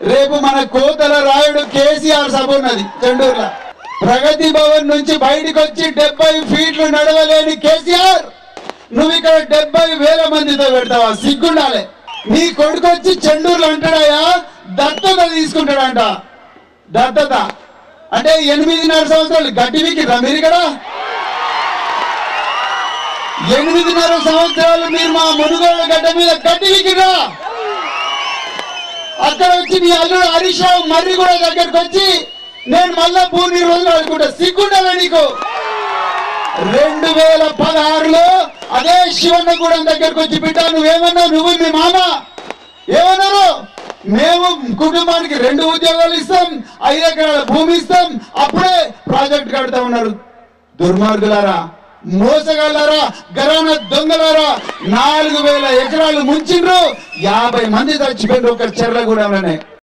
రేపు మన కోతల రాయుడు కేసీఆర్ సభ ఉన్నది చెండూరులో ప్రగతి భవన్ నుంచి బయటకు వచ్చి డెబ్బై ఫీట్లు నడవలేని కేసీఆర్ నువ్వు ఇక్కడ డెబ్బై వేల మందితో పెడతావా సిగ్గుండాలి నీ కొడుకు వచ్చి చెండూరులో అంటాడయా దత్తత తీసుకుంటాడంట దత్తత అంటే ఎనిమిదిన్నర సంవత్సరాలు గడ్డివికి మీరు ఇక్కడ ఎనిమిదిన్నర సంవత్సరాలు మీరు మా మునుగోడు గడ్డ మీద గడ్డివికిరా అక్కడ వచ్చి నీ అల్లుడు హరీష్ రావు మర్రి కూడా దగ్గరకు వచ్చి నేను మళ్ళా పూర్ణి రోజులు అనుకుంటా సిగ్గుండాలా నీకు రెండు వేల పదహారులో అదే శివన్నగూడెం దగ్గరకు వచ్చి బిడ్డ నువ్వేమన్నావు నువ్వు మీ మామ ఏమన్నారు మేము కుటుంబానికి రెండు ఉద్యోగాలు ఇస్తాం ఐదు ఎకరాల భూమి ఇస్తాం అప్పుడే ప్రాజెక్ట్ కడతా ఉన్నారు దుర్మార్గులారా మోసగాళ్ళారా గరాన దొంగలారా నాలుగు వేల ఎకరాలు ముంచిండ్రు యాభై మంది చచ్చిపోయినారు ఒక చెర్ల కూడా